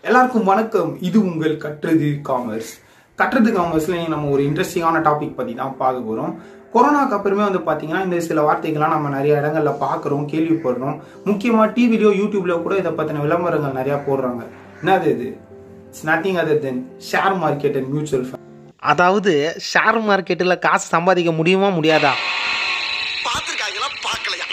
எல்லாருக்கும் வணக்கம் இது உங்கள் கற்றது காமர்ஸ் கற்றது காமர்ஸ்ல நம்ம ஒரு இன்ட்ரெஸ்டிங்கான டாபிக் பத்தி தான் பார்க்க போறோம் கொரோனாக்கு அப்புறமே வந்து பாத்தீங்கன்னா இந்த சில வார்த்தைகள்லாம் நம்ம நிறைய இடங்கள்ல பார்க்குறோம் கேள்விப்படுறோம் முக்கியமா டிவிலையோ யூடியூப்ல கூட இதை பத்தின விளம்பரங்கள் நிறைய போடுறாங்க என்னது இது it's nothing other than share market and mutual fund அதாவது ஷேர் மார்க்கெட்டில் காசு சம்பாதிக்க முடியுமா முடியாதா பார்த்துருக்காங்களா பார்க்கலையா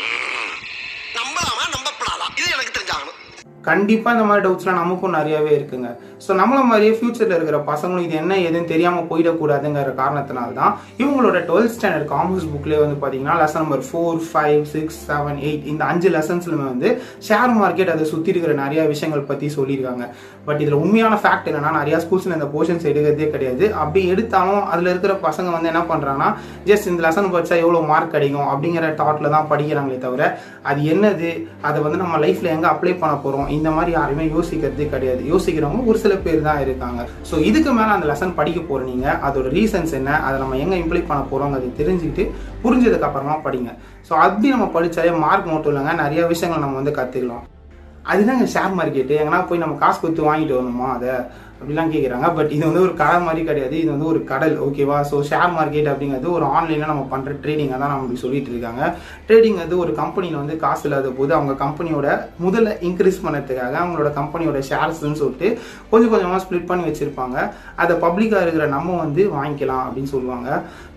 நம்பலாமா நம்பப்படாதா இது எனக்கு தெரிஞ்சாகணும் கண்டிப்பா இந்த மாதிரி டவுட்ஸ்லாம் நமக்கும் நிறையவே இருக்குங்க ஸோ நம்மள மாதிரியே ஃபியூச்சர்ல இருக்கிற பசங்களும் இது என்ன ஏதுன்னு தெரியாம போயிடக்கூடாதுங்கிற காரணத்தினால தான் இவங்களோட டுவெல்த் ஸ்டாண்டர்ட் காமர்ஸ் புக்லேயே வந்து பாத்தீங்கன்னா lesson number four five six seven eight இந்த அஞ்சு லெசன்ஸ்லுமே வந்து ஷேர் மார்க்கெட் அதை சுத்தி இருக்கிற நிறைய விஷயங்கள் பத்தி சொல்லியிருக்காங்க பட் இதுல உண்மையான ஃபேக்ட் என்னன்னா நிறைய ஸ்கூல்ஸ்ல இந்த போர்ஷன்ஸ் எடுக்கிறதே கிடையாது அப்படி எடுத்தாலும் அதுல இருக்கிற பசங்க வந்து என்ன பண்றாங்கன்னா ஜஸ்ட் இந்த லெசன் படிச்சா எவ்வளவு மார்க் கிடைக்கும் அப்படிங்கிற தாட்ல தான் படிக்கிறாங்களே தவிர அது என்னது அதை வந்து நம்ம லைஃப்ல எங்க அப்ளை பண்ண போறோம் இந்த மாதிரி யாருமே யோசிக்கிறதே கிடையாது யோசிக்கிறவங்க ஒரு சில பேர் தான் இருக்காங்க ஸோ இதுக்கு மேல அந்த லெசன் படிக்க போற நீங்க அதோட ரீசன்ஸ் என்ன அதை நம்ம எங்க இம்ப்ளிமெண்ட் பண்ண போறோங்கிறத தெரிஞ்சுக்கிட்டு புரிஞ்சதுக்கு அப்புறமா படிங்க ஸோ அப்படி நம்ம படிச்சாலே மார்க் மட்டும் இல்லைங்க நிறைய விஷயங்கள் நம்ம வந்து கத்துக்கலாம் அதுதாங்க ஷேர் மார்க்கெட்டு எங்கன்னா போய் நம்ம காசு கொடுத்து வாங்கிட்டு வரணுமா அதை அப்படிலாம் கேட்குறாங்க பட் இது வந்து ஒரு கடை மாதிரி கிடையாது இது வந்து ஒரு கடல் ஓகேவா ஸோ ஷேர் மார்க்கெட் அப்படிங்கிறது ஒரு ஆன்லைனில் நம்ம பண்ணுற ட்ரேடிங்கை தான் நம்மளுக்கு சொல்லிட்டு இருக்காங்க ட்ரேடிங் வந்து ஒரு கம்பெனியில் வந்து காசு இல்லாத போது அவங்க கம்பெனியோட முதல்ல இன்க்ரீஸ் பண்ணதுக்காக அவங்களோட கம்பெனியோட ஷேர்ஸ்னு சொல்லிட்டு கொஞ்சம் கொஞ்சமாக ஸ்ப்ளிட் பண்ணி வச்சுருப்பாங்க அதை பப்ளிக்காக இருக்கிற நம்ம வந்து வாங்கிக்கலாம் அப்படின்னு சொல்லுவாங்க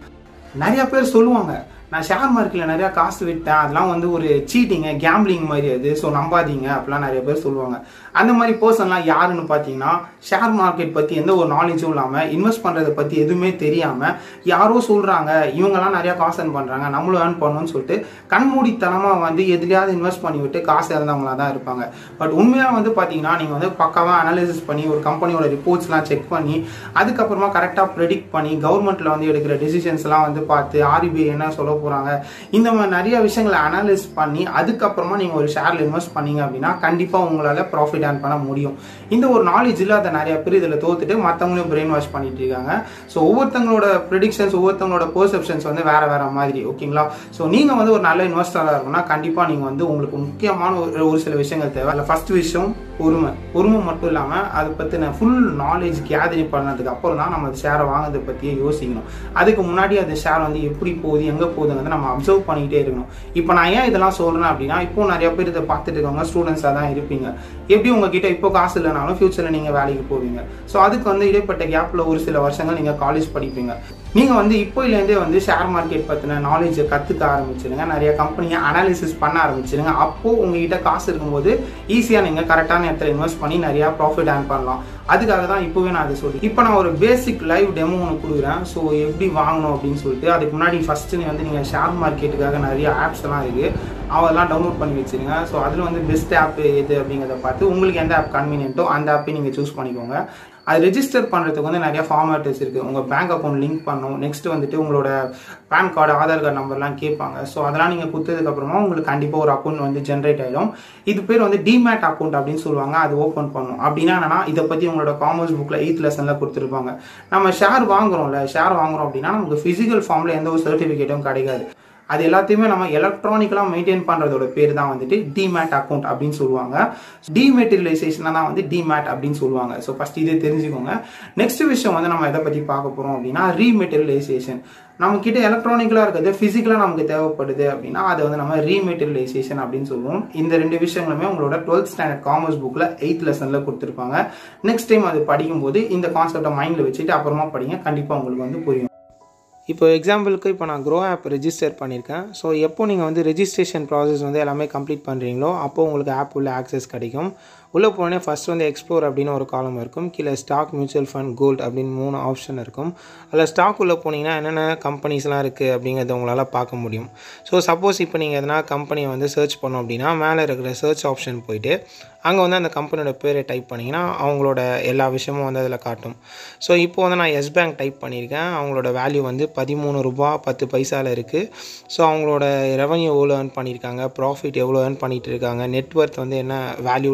நிறைய பேர் சொல்லுவாங்க நான் ஷேர் மார்க்கெட்டில் நிறையா காசு விட்டேன் அதெல்லாம் வந்து ஒரு சீட்டிங்க கேம்பிளிங் மாதிரி அது ஸோ நம்பாதீங்க அப்படிலாம் நிறைய பேர் சொல்லுவாங்க அந்த மாதிரி பர்சன்லாம் யாருன்னு பார்த்தீங்கன்னா ஷேர் மார்க்கெட் பற்றி எந்த ஒரு நாலேஜும் இல்லாமல் இன்வெஸ்ட் பண்ணுறதை பற்றி எதுவுமே தெரியாமல் யாரோ சொல்கிறாங்க இவங்கெல்லாம் நிறையா காசு earn பண்ணுறாங்க நம்மளும் ஏர்ன் பண்ணணும்னு சொல்லிட்டு கண்மூடித்தனமாக வந்து எதுலையாவது இன்வெஸ்ட் பண்ணி விட்டு காசு இறந்தவங்களா தான் இருப்பாங்க பட் உண்மையாக வந்து பார்த்தீங்கன்னா நீங்கள் வந்து பக்காவாக அனாலிசிஸ் பண்ணி ஒரு கம்பெனியோட ரிப்போர்ட்ஸ்லாம் செக் பண்ணி அதுக்கப்புறமா கரெக்டாக ப்ரெடிக்ட் பண்ணி கவர்மெண்ட்டில் வந்து எடுக்கிற டெசிஷன்ஸ்லாம் வந்து பார்த்து ஆர்பிஐ என்ன சொல்ல போகிறாங்க இந்த மாதிரி நிறைய விஷயங்களை அனலைஸ் பண்ணி அதுக்கப்புறமா நீங்கள் ஒரு ஷேரில் இன்வெஸ்ட் பண்ணீங்க அப்படின்னா கண்டிப்பாக உங்களால் ப்ராஃபிட் ஏர்ன் பண்ண முடியும் இந்த ஒரு நாலேஜ் இல்லாத நிறைய பேர் இதில் தோத்துட்டு மற்றவங்களையும் பிரெயின் வாஷ் பண்ணிட்டு இருக்காங்க ஸோ ஒவ்வொருத்தங்களோட ப்ரிடிக்ஷன்ஸ் ஒவ்வொருத்தங்களோட பெர்செப்ஷன்ஸ் வந்து வேற வேற மாதிரி ஓகேங்களா ஸோ நீங்கள் வந்து ஒரு நல்ல இன்வெஸ்டராக இருக்கணும்னா கண்டிப்பாக நீங்கள் வந்து உங்களுக்கு முக்கியமான ஒரு ஒரு சில விஷயங்கள் தேவை அதில் ஃபர்ஸ்ட் விஷயம் பொறுமை பொறுமை மட்டும் இல்லாமல் அதை பற்றின ஃபுல் நாலேஜ் கேதரிங் பண்ணதுக்கு அப்புறம் தான் நம்ம ஷேரை வாங்குறதை பற்றியே யோசிக்கணும் அதுக்கு முன்னாடி அந்த ஷேர் வந்து எப்படி போகுது எங்கே போகுதுங்கிறத நம்ம அப்சர்வ் பண்ணிக்கிட்டே இருக்கணும் இப்போ நான் ஏன் இதெல்லாம் சொல்கிறேன் அப்படின்னா இப்போ நிறைய பேர் இதை பார்த்துட்டு இருக்கவங்க ஸ்டூடெண்ட்ஸாக தான் இருப்பீங்க எப்படி உங்ககிட்ட இப்போ காசு இல்லைனாலும் ஃபியூச்சரில் நீங்கள் வேலைக்கு போவீங்க ஸோ அதுக்கு வந்து இடைப்பட்ட கேப்பில் ஒரு சில வருஷங்கள் நீங்கள் காலேஜ் படிப்பீங்க நீங்கள் வந்து இப்போலேருந்தே வந்து ஷேர் மார்க்கெட் பற்றின நாலேஜை கற்றுக்க ஆரம்பிச்சிருங்க நிறைய கம்பெனியை அனாலிசிஸ் பண்ண ஆரம்பிச்சிருங்க அப்போது உங்ககிட்ட காசு இருக்கும்போது ஈஸியாக நீங்கள் கரெக்டான இடத்துல இன்வெஸ்ட் பண்ணி நிறையா ப்ராஃபிட் ஏர்ன் பண்ணலாம் அதுக்காக தான் இப்போவே நான் அதை சொல்லி இப்போ நான் ஒரு பேசிக் லைவ் டெமோ ஒன்று கொடுக்குறேன் ஸோ எப்படி வாங்கணும் அப்படின்னு சொல்லிட்டு அதுக்கு முன்னாடி ஃபஸ்ட்டு நீ வந்து நீங்கள் ஷேர் மார்க்கெட்டுக்காக நிறைய ஆப்ஸ் எல்லாம் இருக்குது அதெல்லாம் டவுன்லோட் பண்ணி வச்சுருங்க ஸோ அதில் வந்து பெஸ்ட் ஆப் எது அப்படிங்கிறத பார்த்து உங்களுக்கு எந்த ஆப் கன்வீனியன்ட்டோ அந்த ஆப்பை நீங்கள் சூஸ் பண்ணிக்கோங்க அது ரெஜிஸ்டர் பண்ணுறதுக்கு வந்து நிறைய ஃபார்மேட்ஸ் இருக்குது உங்கள் பேங்க் அக்கௌண்ட் லிங்க் பண்ணணும் நெக்ஸ்ட் வந்துட்டு உங்களோட பேன் கார்டு ஆதார் கார்டு நம்பர்லாம் கேட்பாங்க ஸோ அதெல்லாம் நீங்கள் கொடுத்ததுக்கப்புறமா உங்களுக்கு கண்டிப்பாக ஒரு அக்கௌண்ட் வந்து ஜென்ரேட் ஆகிடும் இது பேர் வந்து டிமேட் அக்கௌண்ட் அப்படின்னு சொல்லுவாங்க அது ஓப்பன் பண்ணணும் அப்படின்னா என்னன்னா இதை பற்றி உங்களோட காமர்ஸ் புக்கில் எயித் லெசனில் கொடுத்துருப்பாங்க நம்ம ஷேர் வாங்குறோம்ல ஷேர் வாங்குறோம் அப்படின்னா நமக்கு ஃபிசிக்கல் ஃபார்மில் எந்த ஒரு சர்டிஃபிகேட்டும் கிடைக்காது அது எல்லாத்தையுமே நம்ம எலக்ட்ரானிக்கலாக மெயின்டைன் பண்ணுறதோட பேர் தான் வந்துட்டு டிமேட் அக்கௌண்ட் அப்படின்னு சொல்லுவாங்க டிமெட்டீரியலைசேஷனாக தான் வந்து டிமேட் அப்படின்னு சொல்லுவாங்க ஸோ ஃபஸ்ட் இதே தெரிஞ்சுக்கோங்க நெக்ஸ்ட் விஷயம் வந்து நம்ம எதை பற்றி பார்க்க போகிறோம் அப்படின்னா ரீமெட்டீரியலைசேஷன் நம்ம கிட்ட எலக்ட்ரானிக்கலாக இருக்கிறது ஃபிசிக்கலாக நமக்கு தேவைப்படுது அப்படின்னா அதை வந்து நம்ம ரீமெட்டீரியலைசேஷன் அப்படின்னு சொல்லுவோம் இந்த ரெண்டு விஷயங்களுமே உங்களோட டுவெல்த் ஸ்டாண்டர்ட் காமர்ஸ் புக்கில் எயித் லெசனில் கொடுத்துருப்பாங்க நெக்ஸ்ட் டைம் அது படிக்கும்போது இந்த கான்செப்டை மைண்டில் வச்சுட்டு அப்புறமா படிங்க கண்டிப்பாக உங்களுக்கு வந்து புரியும் இப்போ எக்ஸாம்பிளுக்கு இப்போ நான் க்ரோ ஆப் ரெஜிஸ்டர் பண்ணியிருக்கேன் ஸோ எப்போ நீங்கள் வந்து ரெஜிஸ்ட்ரேஷன் ப்ராசஸ் வந்து எல்லாமே கம்ப்ளீட் பண்ணுறீங்களோ அப்போ உங்களுக்கு ஆப் உள்ள ஆக்சஸ் கிடைக்கும் உள்ளே போனே ஃபஸ்ட் வந்து எக்ஸ்ப்ளோர் அப்படின்னு ஒரு காலம் இருக்கும் கீழே ஸ்டாக் மியூச்சுவல் ஃபண்ட் கோல்ட் அப்படின்னு மூணு ஆப்ஷன் இருக்கும் அதில் ஸ்டாக் உள்ளே போனீங்கன்னா என்னென்ன கம்பெனிஸ்லாம் இருக்குது அப்படிங்கிறத உங்களால் பார்க்க முடியும் ஸோ சப்போஸ் இப்போ நீங்கள் எதனா கம்பெனியை வந்து சர்ச் பண்ணோம் அப்படின்னா மேலே இருக்கிற சர்ச் ஆப்ஷன் போயிட்டு அங்கே வந்து அந்த கம்பெனியோட பேரை டைப் பண்ணிங்கன்னா அவங்களோட எல்லா விஷயமும் வந்து அதில் காட்டும் ஸோ இப்போ வந்து நான் எஸ் பேங்க் டைப் பண்ணியிருக்கேன் அவங்களோட வேல்யூ வந்து பதிமூணு ரூபா பத்து பைசாவில் இருக்குது ஸோ அவங்களோட ரெவன்யூ எவ்வளோ ஏர்ன் பண்ணியிருக்காங்க ப்ராஃபிட் எவ்வளோ ஏர்ன் பண்ணிகிட்டு இருக்காங்க நெட்ஒர்த் வந்து என்ன வேல்யூவில் இருக்காங்க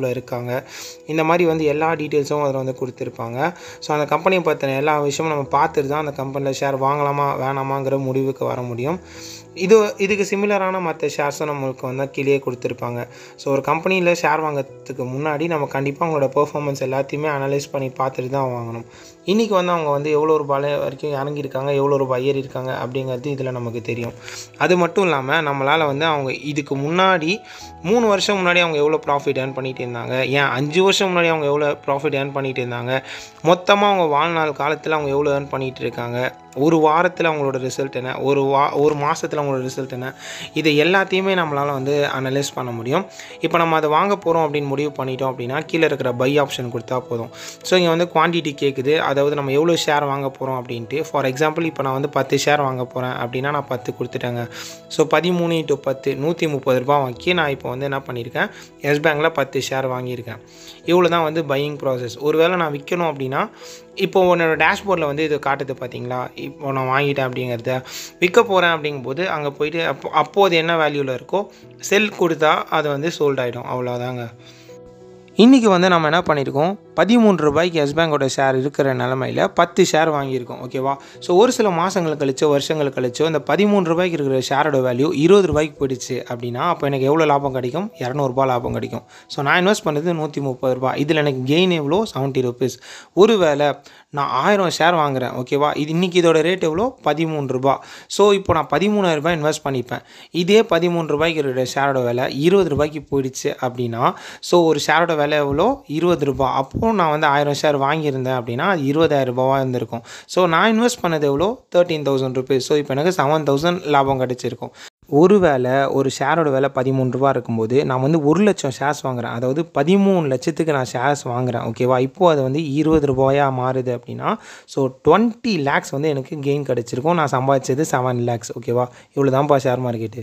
கொடுத்துருக்காங்க இந்த மாதிரி வந்து எல்லா டீட்டெயில்ஸும் அதில் வந்து கொடுத்துருப்பாங்க ஸோ அந்த கம்பெனியை பற்றின எல்லா விஷயமும் நம்ம பார்த்துட்டு தான் அந்த கம்பெனியில் ஷேர் வாங்கலாமா வேணாமாங்கிற முடிவுக்கு வர முடியும் இது இதுக்கு சிமிலரான மற்ற ஷேர்ஸும் நம்மளுக்கு வந்து கீழே கொடுத்துருப்பாங்க ஸோ ஒரு கம்பெனியில் ஷேர் வாங்குறதுக்கு முன்னாடி நம்ம கண்டிப்பாக அவங்களோட பெர்ஃபார்மன்ஸ் எல்லாத்தையுமே அனலைஸ் பண்ணி பார்த்துட்டு தான் வாங்கணும் இன்றைக்கி வந்து அவங்க வந்து எவ்வளோ ரூபாய் வரைக்கும் இறங்கியிருக்காங்க எவ்வளோ ரூபாய் ஏறி இருக்காங்க அப்படிங்கிறது இதில் நமக்கு தெரியும் அது மட்டும் இல்லாமல் நம்மளால் வந்து அவங்க இதுக்கு முன்னாடி மூணு வருஷம் முன்னாடி அவங்க எவ்வளோ ப்ராஃபிட் ஏர்ன் பண்ணிட்டு இருந்தாங்க ஏன் அஞ்சு வருஷம் முன்னாடி அவங்க எவ்வளோ ப்ராஃபிட் ஏர்ன் பண்ணிட்டு இருந்தாங்க மொத்தமாக அவங்க வாழ்நாள் காலத்தில் அவங்க எவ்வளோ ஏர்ன் பண்ணிட்டு இருக்காங்க ஒரு வாரத்தில் அவங்களோட ரிசல்ட் என்ன ஒரு வா ஒரு மாதத்தில் அவங்களோட ரிசல்ட் என்ன இதை எல்லாத்தையுமே நம்மளால் வந்து அனலைஸ் பண்ண முடியும் இப்போ நம்ம அதை வாங்க போகிறோம் அப்படின்னு முடிவு பண்ணிட்டோம் அப்படின்னா கீழே இருக்கிற பை ஆப்ஷன் கொடுத்தா போதும் ஸோ இங்கே வந்து குவான்டிட்டி கேட்குது அதாவது நம்ம எவ்வளோ ஷேர் வாங்க போகிறோம் அப்படின்ட்டு ஃபார் எக்ஸாம்பிள் இப்போ நான் வந்து பத்து ஷேர் வாங்க போகிறேன் அப்படின்னா நான் பத்து கொடுத்துட்டேங்க ஸோ பதிமூணு டு பத்து நூற்றி முப்பது ரூபா வாங்கி நான் இப்போ வந்து என்ன பண்ணியிருக்கேன் எஸ் பேங்கில் பத்து ஷேர் வாங்கியிருக்கேன் இவ்வளோ தான் வந்து பையிங் ப்ராசஸ் ஒருவேளை நான் விற்கணும் அப்படின்னா இப்போ உன்னோட டேஷ்போர்டில் வந்து இது காட்டுது பார்த்தீங்களா இப்போ நான் வாங்கிட்டேன் அப்படிங்கிறத விற்க போகிறேன் அப்படிங்கும்போது அங்கே போயிட்டு அப்போ அப்போது என்ன வேல்யூவில் இருக்கோ செல் கொடுத்தா அது வந்து சோல்ட் ஆகிடும் அவ்வளோதாங்க இன்றைக்கி வந்து நம்ம என்ன பண்ணியிருக்கோம் பதிமூன்று ரூபாய்க்கு எஸ் பேங்கோட ஷேர் இருக்கிற நிலமையில் பத்து ஷேர் வாங்கியிருக்கோம் ஓகேவா ஸோ ஒரு சில மாதங்கள் கழிச்சோ வருஷங்கள் கழிச்சோ இந்த பதிமூணு ரூபாய்க்கு இருக்கிற ஷேரோட வேல்யூ இருபது ரூபாய்க்கு போயிடுச்சு அப்படின்னா அப்போ எனக்கு எவ்வளோ லாபம் கிடைக்கும் இரநூறுபா லாபம் கிடைக்கும் ஸோ நான் இன்வெஸ்ட் பண்ணது நூற்றி முப்பது ரூபாய் இதில் எனக்கு கெயின் எவ்வளோ செவன்ட்டி ருபீஸ் ஒருவேளை நான் ஆயிரம் ஷேர் வாங்குறேன் ஓகேவா இது இன்றைக்கி இதோட ரேட் எவ்வளோ பதிமூணு ரூபா ஸோ இப்போ நான் பதிமூணாயிரம் ரூபாய் இன்வெஸ்ட் பண்ணிப்பேன் இதே பதிமூணு ரூபாய்க்கு இருக்கிற ஷேரோட விலை இருபது ரூபாய்க்கு போயிடுச்சு அப்படின்னா ஸோ ஒரு ஷேரோட விலை எவ்வளோ இருபது ரூபா அப்போது நான் வந்து ஆயிரம் ஷேர் வாங்கியிருந்தேன் அப்படின்னா அது இருபதாயிரம் ரூபாவாக இருந்திருக்கும் ஸோ நான் இன்வெஸ்ட் பண்ணது எவ்வளோ தேர்ட்டீன் தௌசண்ட் ருபீஸ் ஸோ இப்போ எனக்கு செவன் தௌசண்ட் லாபம் கிடச்சிருக்கும் ஒருவேளை ஒரு ஷேரோட விலை பதிமூணு ரூபா இருக்கும்போது நான் வந்து ஒரு லட்சம் ஷேர்ஸ் வாங்குறேன் அதாவது பதிமூணு லட்சத்துக்கு நான் ஷேர்ஸ் வாங்குறேன் ஓகேவா இப்போது அது வந்து இருபது ரூபாயாக மாறுது அப்படின்னா ஸோ டுவெண்ட்டி லேக்ஸ் வந்து எனக்கு கெயின் கிடச்சிருக்கும் நான் சம்பாதிச்சது செவன் லேக்ஸ் ஓகேவா இவ்வளோ தான்ப்பா ஷேர் மார்க்கெட்டு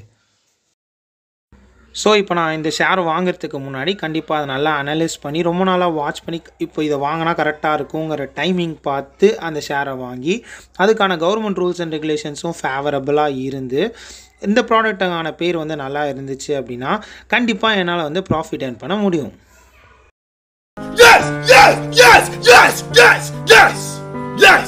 ஸோ இப்போ நான் இந்த ஷேர் வாங்குறதுக்கு முன்னாடி கண்டிப்பாக அதை நல்லா அனலைஸ் பண்ணி ரொம்ப நாளாக வாட்ச் பண்ணி இப்போ இதை வாங்கினா கரெக்டாக இருக்குங்கிற டைமிங் பார்த்து அந்த ஷேரை வாங்கி அதுக்கான கவர்மெண்ட் ரூல்ஸ் அண்ட் ரெகுலேஷன்ஸும் ஃபேவரபுளாக இருந்து இந்த ப்ராடக்ட்டுக்கான பேர் வந்து நல்லா இருந்துச்சு அப்படின்னா கண்டிப்பாக என்னால் வந்து ப்ராஃபிட் ஏர்ன் பண்ண முடியும் Yes! Yes! Yes! Yes! Yes! Yes! Yes!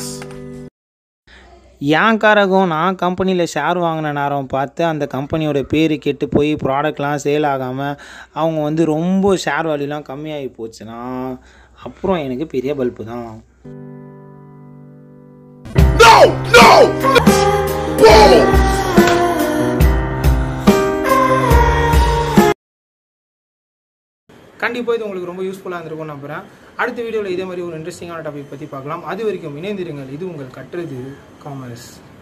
என் காரகம் நான் கம்பெனியில் ஷேர் வாங்கின நேரம் பார்த்து அந்த கம்பெனியோட பேர் கெட்டு போய் ப்ராடக்ட்லாம் சேல் ஆகாமல் அவங்க வந்து ரொம்ப ஷேர் வேல்யூலாம் கம்மியாகி போச்சுன்னா அப்புறம் எனக்கு பெரிய பல்பு தான் No! No! Bull! கண்டிப்பாக இது உங்களுக்கு ரொம்ப யூஸ்ஃபுல்லாக இருந்திருக்கும் நம்புகிறேன் அடுத்த வீடியோவில் இதே மாதிரி ஒரு இன்ட்ரெஸ்டிங்கான டாபிக் பற்றி பார்க்கலாம் அது வரைக்கும் இணைந்திருங்கள் இது உங்கள் கட்டுறது காமர்ஸ்